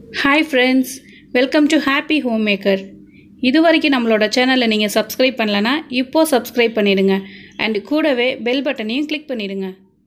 hi friends welcome to happy homemaker இது வரைக்கும் நம்மளோட சேனலை நீங்கள் சப்ஸ்கிரைப் பண்ணலனா இப்போது சப்ஸ்கிரைப் பண்ணிடுங்க அண்ட் கூடவே பெல் பட்டனையும் கிளிக் பண்ணிடுங்க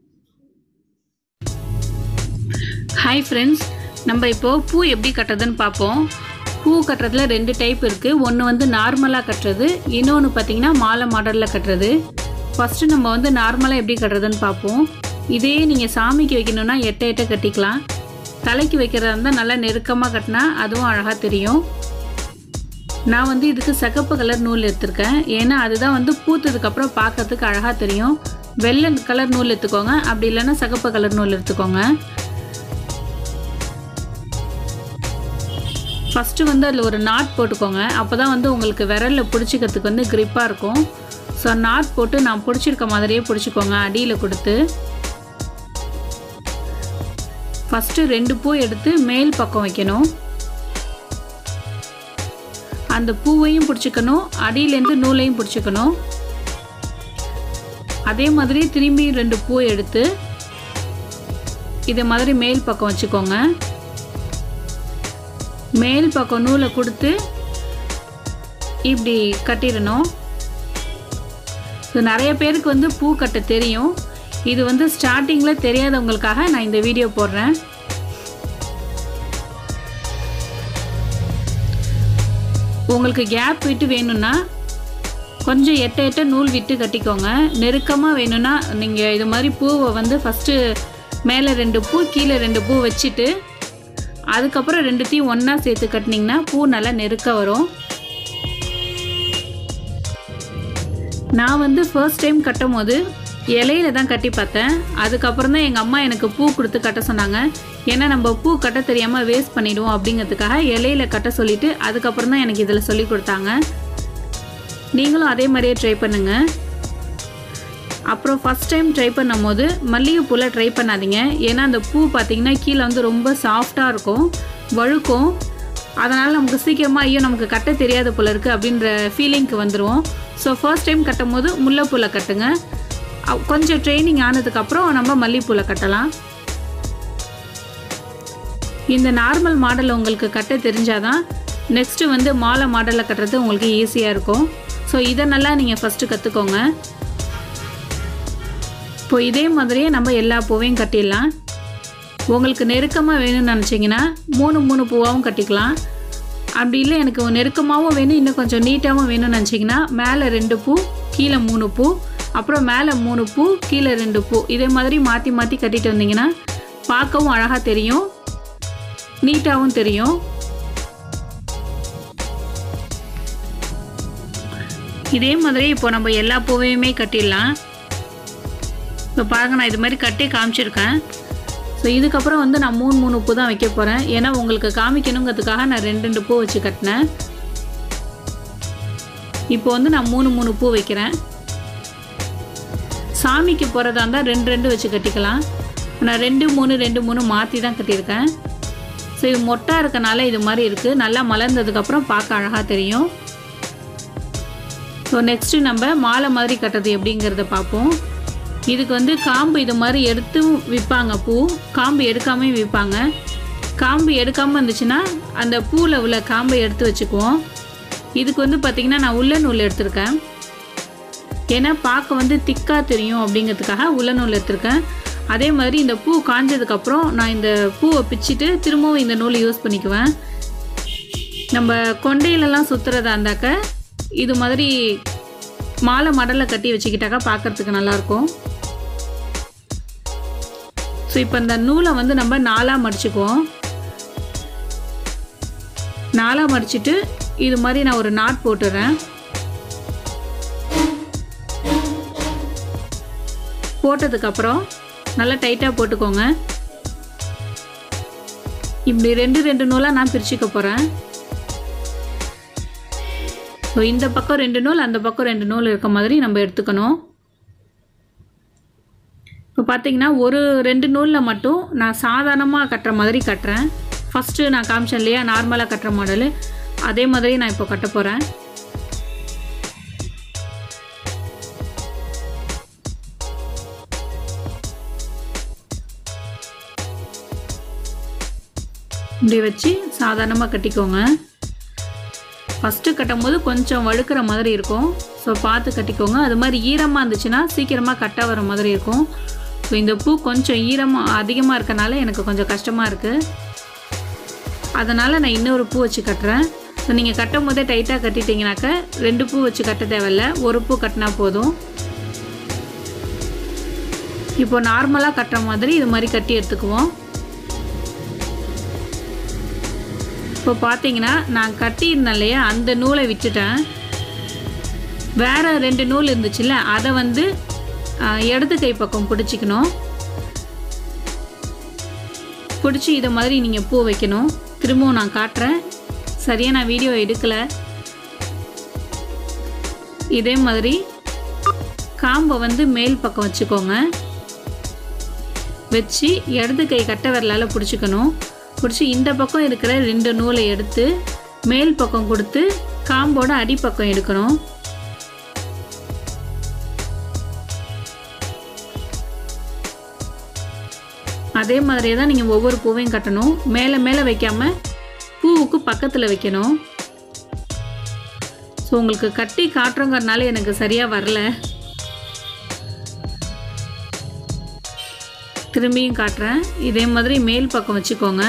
ஹாய் ஃப்ரெண்ட்ஸ் நம்ம இப்போது பூ எப்படி கட்டுறதுன்னு பார்ப்போம் பூ கட்டுறதுல ரெண்டு டைப் இருக்குது ஒன்று வந்து நார்மலாக கட்டுறது இன்னொன்று பார்த்தீங்கன்னா மாலை மாடலில் கட்டுறது ஃபஸ்ட்டு நம்ம வந்து நார்மலாக எப்படி கட்டுறதுன்னு பார்ப்போம் இதே நீங்கள் சாமிக்கு வைக்கணுன்னா எட்ட எட்ட கட்டிக்கலாம் தலைக்கு வைக்கிறதா இருந்தால் நல்லா நெருக்கமாக கட்டினா அதுவும் அழகாக தெரியும் நான் வந்து இதுக்கு சிகப்பு கலர் நூல் எடுத்திருக்கேன் ஏன்னா அதுதான் வந்து பூத்ததுக்கப்புறம் பார்க்கறதுக்கு அழகாக தெரியும் வெள்ளை கலர் நூல் எடுத்துக்கோங்க அப்படி இல்லைன்னா சிகப்பு கலர் நூல் எடுத்துக்கோங்க ஃபஸ்ட்டு வந்து அதில் ஒரு நாட் போட்டுக்கோங்க அப்போ தான் வந்து உங்களுக்கு விரலில் பிடிச்சிக்கிறதுக்கு வந்து க்ரிப்பாக இருக்கும் ஸோ நாட் போட்டு நான் பிடிச்சிருக்க மாதிரியே பிடிச்சிக்கோங்க அடியில் கொடுத்து ஃபஸ்ட்டு ரெண்டு பூ எடுத்து மேல் பக்கம் வைக்கணும் அந்த பூவையும் பிடிச்சிக்கணும் அடியிலேருந்து நூலையும் பிடிச்சிக்கணும் அதே மாதிரி திரும்பி ரெண்டு பூ எடுத்து இதே மாதிரி மேல் பக்கம் வச்சுக்கோங்க மேல் பக்கம் நூலை கொடுத்து இப்படி கட்டிடணும் ஸோ நிறைய பேருக்கு வந்து பூ கட்ட தெரியும் இது வந்து ஸ்டார்டிங்கில் தெரியாதவங்களுக்காக நான் இந்த வீடியோ போடுறேன் உங்களுக்கு கேப் விட்டு வேணும்னா கொஞ்சம் எட்ட எட்ட நூல் விட்டு கட்டிக்கோங்க நெருக்கமாக வேணும்னா நீங்கள் இது மாதிரி பூவை வந்து ஃபஸ்ட்டு மேலே ரெண்டு பூ கீழே ரெண்டு பூ வச்சுட்டு அதுக்கப்புறம் ரெண்டுத்தையும் ஒன்றா சேர்த்து கட்டினீங்கன்னா பூ நல்லா நெருக்க வரும் நான் வந்து ஃபர்ஸ்ட் டைம் கட்டும் போது இலையில தான் கட்டி பார்த்தேன் அதுக்கப்புறம் தான் எங்கள் அம்மா எனக்கு பூ கொடுத்து கட்ட சொன்னாங்க ஏன்னா நம்ம பூ கட்ட தெரியாமல் வேஸ்ட் பண்ணிடுவோம் அப்படிங்கிறதுக்காக இலையில கட்ட சொல்லிவிட்டு அதுக்கப்புறம் தான் எனக்கு இதில் சொல்லி கொடுத்தாங்க நீங்களும் அதே மாதிரியே ட்ரை பண்ணுங்கள் அப்புறம் ஃபஸ்ட் டைம் ட்ரை பண்ணும்போது மல்லிகைப்பூவில் ட்ரை பண்ணாதீங்க ஏன்னா அந்த பூ பார்த்திங்கன்னா கீழே வந்து ரொம்ப சாஃப்டாக இருக்கும் வழுக்கும் அதனால் நமக்கு சீக்கிரமாக ஐயோ நமக்கு கட்ட தெரியாத போல இருக்குது அப்படின்ற ஃபீலிங்க்கு வந்துடுவோம் ஸோ ஃபர்ஸ்ட் டைம் கட்டும் போது முல்லைப்பூவில் கட்டுங்க கொஞ்சம் ட்ரைனிங் ஆனதுக்கப்புறம் நம்ம மல்லிகைப்பூவில் கட்டலாம் இந்த நார்மல் மாடல் உங்களுக்கு கட்ட தெரிஞ்சாதான் நெக்ஸ்ட்டு வந்து மாலை மாடலில் கட்டுறது உங்களுக்கு ஈஸியாக இருக்கும் ஸோ இதை நல்லா நீங்கள் ஃபஸ்ட்டு கற்றுக்கோங்க இப்போ இதே மாதிரியே நம்ம எல்லா பூவையும் கட்டிடலாம் உங்களுக்கு நெருக்கமாக வேணும்னு நினச்சிங்கன்னா மூணு மூணு பூவாகவும் கட்டிக்கலாம் அப்படி இல்லை எனக்கு நெருக்கமாகவும் வேணும் இன்னும் கொஞ்சம் நீட்டாகவும் வேணும்னு நினச்சிங்கன்னா மேலே ரெண்டு பூ கீழே மூணு பூ அப்புறம் மேலே மூணு பூ கீழே ரெண்டு பூ இதே மாதிரி மாற்றி மாற்றி கட்டிட்டு வந்தீங்கன்னா பார்க்கவும் அழகாக தெரியும் நீட்டாகவும் தெரியும் இதே மாதிரி இப்போ நம்ம எல்லா பூவையுமே கட்டிடலாம் இப்போ பாருங்க நான் இது மாதிரி கட்டி காமிச்சிருக்கேன் ஸோ இதுக்கப்புறம் வந்து நான் மூணு மூணு பூ தான் வைக்க போகிறேன் ஏன்னா உங்களுக்கு காமிக்கணுங்கிறதுக்காக நான் ரெண்டு ரெண்டு பூ வச்சு கட்டினேன் இப்போ வந்து நான் மூணு மூணு பூ வைக்கிறேன் சாமிக்கு போகிறதா இருந்தால் ரெண்டு ரெண்டு வச்சு கட்டிக்கலாம் நான் ரெண்டு மூணு ரெண்டு மூணு மாற்றி தான் கட்டியிருக்கேன் ஸோ இது மொட்டாக இருக்கனால இது மாதிரி இருக்குது நல்லா மலர்ந்ததுக்கப்புறம் பார்க்க அழகாக தெரியும் ஸோ நெக்ஸ்ட்டு நம்ம மாலை மாதிரி கட்டுறது எப்படிங்கிறத பார்ப்போம் இதுக்கு வந்து காம்பு இது மாதிரி எடுத்து விற்பாங்க பூ காம்பு எடுக்காமல் விற்பாங்க காம்பு எடுக்காமல் இருந்துச்சுன்னா அந்த பூவில் உள்ள காம்பை எடுத்து வச்சுக்குவோம் இதுக்கு வந்து பார்த்திங்கன்னா நான் உள்ள நூல் எடுத்திருக்கேன் ஏன்னா பார்க்க வந்து திக்காக தெரியும் அப்படிங்கிறதுக்காக உள்ள நூல் எடுத்திருக்கேன் அதே மாதிரி இந்த பூ காஞ்சதுக்கப்புறம் நான் இந்த பூவை பிச்சுட்டு திரும்பவும் இந்த நூல் யூஸ் பண்ணிக்குவேன் நம்ம கொண்டையிலலாம் சுற்றுறதா இருந்தாக்க இது மாதிரி மாலை மடலை கட்டி வச்சுக்கிட்டாக்கா பார்க்குறதுக்கு நல்லாயிருக்கும் ஸோ இப்போ இந்த நூலை வந்து நம்ம நாலாக மடிச்சுக்குவோம் நாலாக மடிச்சுட்டு இது மாதிரி நான் ஒரு நாட் போட்டுறேன் போட்டதுக்கப்புறம் நல்லா டைட்டாக போட்டுக்கோங்க இப்படி ரெண்டு ரெண்டு நூலாக நான் பிரிச்சுக்க போகிறேன் ஸோ இந்த பக்கம் ரெண்டு நூல் அந்த பக்கம் ரெண்டு நூல் இருக்க மாதிரி நம்ம எடுத்துக்கணும் இப்போ பார்த்தீங்கன்னா ஒரு ரெண்டு நூலில் மட்டும் நான் சாதாரணமாக கட்டுற மாதிரி கட்டுறேன் ஃபஸ்ட்டு நான் காமிச்சேன் இல்லையா நார்மலாக கட்டுற மாடலு அதே மாதிரி நான் இப்போ கட்ட போகிறேன் இப்படி வச்சு சாதாரணமாக கட்டிக்கோங்க ஃபஸ்ட்டு கட்டும் போது கொஞ்சம் வழுக்கிற மாதிரி இருக்கும் ஸோ பார்த்து கட்டிக்கோங்க அது மாதிரி ஈரமாக இருந்துச்சுன்னா சீக்கிரமாக கட்ட வர மாதிரி இருக்கும் ஸோ இந்த பூ கொஞ்சம் ஈரமாக அதிகமாக இருக்கனால எனக்கு கொஞ்சம் கஷ்டமாக இருக்குது அதனால் நான் இன்னொரு பூ வச்சு கட்டுறேன் ஸோ நீங்கள் கட்டும் போதே டைட்டாக கட்டிட்டீங்கனாக்க ரெண்டு பூ வச்சு கட்ட தேவையில்ல ஒரு பூ கட்டினா போதும் இப்போ நார்மலாக கட்டுற மாதிரி இது மாதிரி கட்டி எடுத்துக்குவோம் இப்போ பார்த்தீங்கன்னா நான் கட்டியிருந்தேன் இல்லையா அந்த நூலை விட்டுட்டேன் வேறு ரெண்டு நூல் இருந்துச்சுல்ல அதை வந்து இடது கை பக்கம் பிடிச்சிக்கணும் பிடிச்சி இதை மாதிரி நீங்கள் பூ வைக்கணும் திரும்பவும் நான் காட்டுறேன் சரியாக நான் வீடியோ எடுக்கலை இதே மாதிரி காம்பை வந்து மேல் பக்கம் வச்சுக்கோங்க வச்சு இடது கை கட்டை விரலால் பிடிச்சிக்கணும் பிடிச்சி இந்த பக்கம் இருக்கிற ரெண்டு நூலை எடுத்து மேல் பக்கம் கொடுத்து காம்போட அடிப்பக்கம் எடுக்கணும் அதே மாதிரியே தான் நீங்கள் ஒவ்வொரு பூவையும் கட்டணும் மேலே மேலே வைக்காம பூவுக்கு பக்கத்தில் வைக்கணும் ஸோ உங்களுக்கு கட்டி காட்டுறோங்கிறனால எனக்கு சரியாக வரல திரும்பியும் காட்டுறேன் இதே மாதிரி மேல் பக்கம் வச்சுக்கோங்க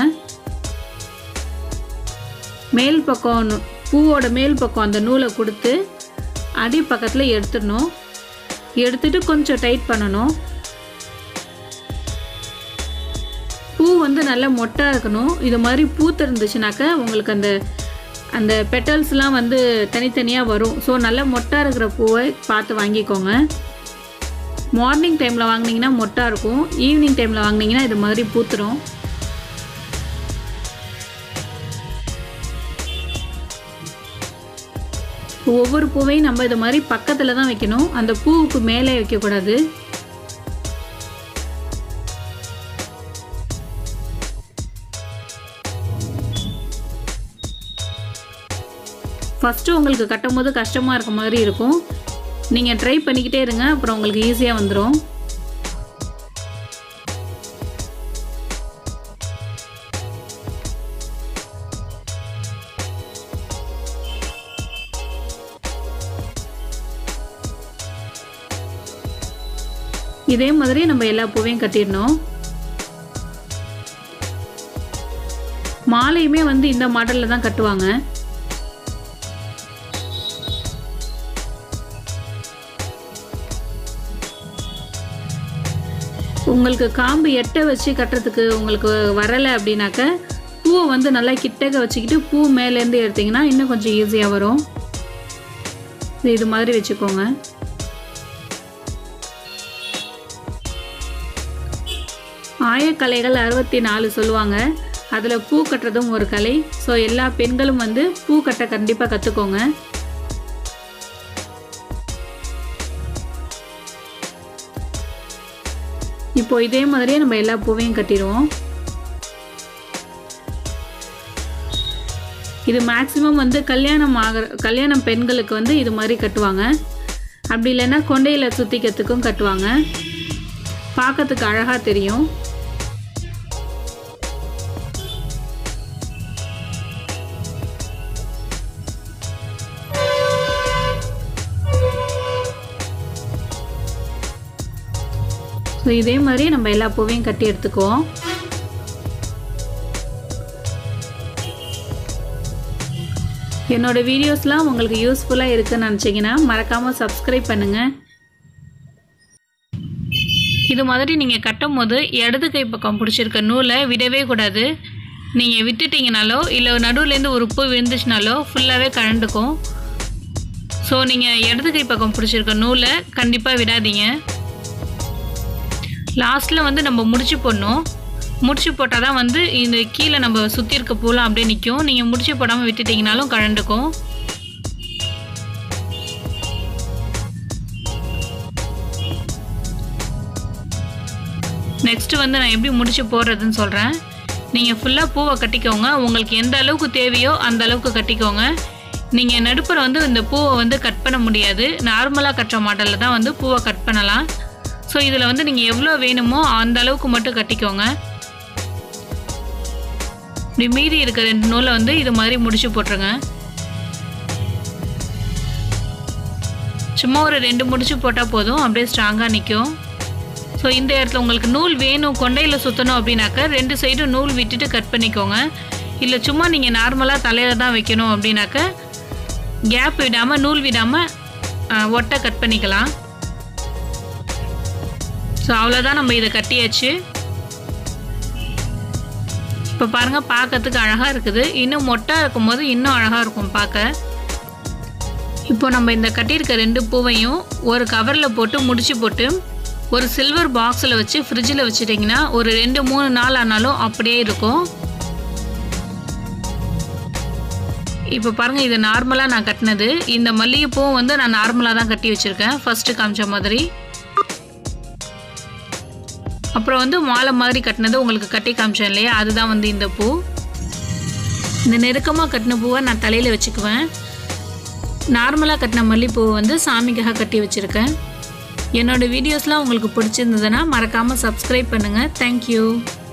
மேல் பக்கம் பூவோட மேல் பக்கம் அந்த நூலை கொடுத்து அடி பக்கத்தில் எடுத்துடணும் எடுத்துட்டு கொஞ்சம் டைட் பண்ணணும் பூ வந்து நல்லா மொட்டாக இருக்கணும் இது மாதிரி பூத்து இருந்துச்சுனாக்க உங்களுக்கு அந்த அந்த பெட்டல்ஸ்லாம் வந்து தனித்தனியாக வரும் ஸோ நல்லா மொட்டாக இருக்கிற பூவை பார்த்து வாங்கிக்கோங்க மார்னிங் டைமில் வாங்கினீங்கன்னா மொட்டாக இருக்கும் ஈவினிங் டைமில் வாங்கினீங்கன்னா இது மாதிரி பூத்துரும் ஒவ்வொரு பூவையும் நம்ம இது மாதிரி பக்கத்தில் தான் வைக்கணும் அந்த பூவுக்கு மேலே வைக்கக்கூடாது ஃபஸ்ட்டு உங்களுக்கு கட்டும் போது கஷ்டமாக இருக்க மாதிரி இருக்கும் நீங்கள் ட்ரை பண்ணிக்கிட்டே இருங்க அப்புறம் உங்களுக்கு ஈஸியாக வந்துடும் இதே மாதிரி நம்ம எல்லா பூவையும் கட்டிடணும் மாலையுமே வந்து இந்த மாடலில் தான் கட்டுவாங்க உங்களுக்கு காம்பு எட்டை வச்சு கட்டுறதுக்கு உங்களுக்கு வரலை அப்படின்னாக்க பூவை வந்து நல்லா கிட்டக்க வச்சுக்கிட்டு பூ மேலேருந்து எடுத்திங்கன்னா இன்னும் கொஞ்சம் ஈஸியாக வரும் இது மாதிரி வச்சுக்கோங்க ஆயக்கலைகள் அறுபத்தி நாலு சொல்லுவாங்க அதில் பூ கட்டுறதும் ஒரு கலை ஸோ எல்லா பெண்களும் வந்து பூ கட்ட கண்டிப்பாக கற்றுக்கோங்க இப்போ இதே மாதிரியே நம்ம எல்லா பூவையும் கட்டிடுவோம் இது மேக்ஸிமம் வந்து கல்யாணம் ஆகிற கல்யாணம் பெண்களுக்கு வந்து இது மாதிரி கட்டுவாங்க அப்படி இல்லைன்னா கொண்டையில் சுற்றிக்கிறதுக்கும் கட்டுவாங்க பார்க்கறதுக்கு அழகாக தெரியும் ஸோ இதே மாதிரி நம்ம எல்லா பூவையும் கட்டி எடுத்துக்குவோம் என்னோட வீடியோஸ்லாம் உங்களுக்கு யூஸ்ஃபுல்லாக இருக்குன்னு நினச்சிங்கன்னா மறக்காமல் சப்ஸ்கிரைப் பண்ணுங்கள் இது மாதிரி நீங்கள் கட்டும் போது இடது கை பக்கம் பிடிச்சிருக்க நூலை விடவே கூடாது நீங்கள் விட்டுட்டீங்கனாலோ இல்லை நடுவுலேருந்து ஒரு பூ விழுந்துச்சுனாலோ ஃபுல்லாகவே கழண்டுக்கும் ஸோ நீங்கள் இடது கை பக்கம் பிடிச்சிருக்க நூலை கண்டிப்பாக விடாதீங்க லாஸ்ட்டில் வந்து நம்ம முடிச்சு போடணும் முடிச்சு போட்டால் தான் வந்து இந்த கீழே நம்ம சுற்றி இருக்க பூலாம் அப்படியே நிற்கும் நீங்கள் முடிச்சு போடாமல் விட்டுட்டிங்கனாலும் கழண்டுக்கும் நெக்ஸ்ட்டு வந்து நான் எப்படி முடிச்சு போடுறதுன்னு சொல்கிறேன் நீங்கள் ஃபுல்லாக பூவை கட்டிக்கோங்க உங்களுக்கு எந்த அளவுக்கு தேவையோ அந்த அளவுக்கு கட்டிக்கோங்க நீங்கள் நடுப்புற வந்து இந்த பூவை வந்து கட் பண்ண முடியாது நார்மலாக கட்டுற மாடலில் தான் வந்து பூவை கட் பண்ணலாம் ஸோ இதில் வந்து நீங்கள் எவ்வளோ வேணுமோ அந்த அளவுக்கு மட்டும் கட்டிக்கோங்க இப்படி மீதி இருக்க ரெண்டு நூலை வந்து இது மாதிரி முடிச்சு போட்டுருங்க சும்மா ஒரு ரெண்டு முடிச்சு போட்டால் போதும் அப்படியே ஸ்ட்ராங்காக நிற்கும் ஸோ இந்த இடத்துல உங்களுக்கு நூல் வேணும் கொண்டையில் சுற்றணும் அப்படின்னாக்க ரெண்டு சைடும் நூல் விட்டுட்டு கட் பண்ணிக்கோங்க இல்லை சும்மா நீங்கள் நார்மலாக தலையில் தான் வைக்கணும் அப்படின்னாக்க கேப் விடாமல் நூல் விடாமல் ஒட்டை கட் பண்ணிக்கலாம் ஸோ அவ்வளோதான் நம்ம இதை கட்டியாச்சு இப்போ பாருங்கள் பார்க்கறதுக்கு அழகாக இருக்குது இன்னும் மொட்டாக இருக்கும்போது இன்னும் அழகாக இருக்கும் பார்க்க இப்போ நம்ம இந்த கட்டியிருக்க ரெண்டு பூவையும் ஒரு கவரில் போட்டு முடிச்சு போட்டு ஒரு சில்வர் பாக்ஸில் வச்சு ஃப்ரிட்ஜில் வச்சுட்டிங்கன்னா ஒரு ரெண்டு மூணு நாள் ஆனாலும் அப்படியே இருக்கும் இப்போ பாருங்கள் இது நார்மலாக நான் கட்டினது இந்த மல்லிகைப்பூவும் வந்து நான் நார்மலாக தான் கட்டி வச்சுருக்கேன் ஃபஸ்ட்டு காமிச்ச மாதிரி அப்புறம் வந்து மாலை மாதிரி கட்டினது உங்களுக்கு கட்டி காமிச்சேன் இல்லையா அதுதான் வந்து இந்த பூ இந்த நெருக்கமாக கட்டின பூவை நான் தலையில் வச்சுக்குவேன் நார்மலாக கட்டின மல்லிப்பூவை வந்து சாமிக்காக கட்டி வச்சுருக்கேன் என்னோடய வீடியோஸ்லாம் உங்களுக்கு பிடிச்சிருந்ததுன்னா மறக்காமல் சப்ஸ்கிரைப் பண்ணுங்கள் தேங்க்யூ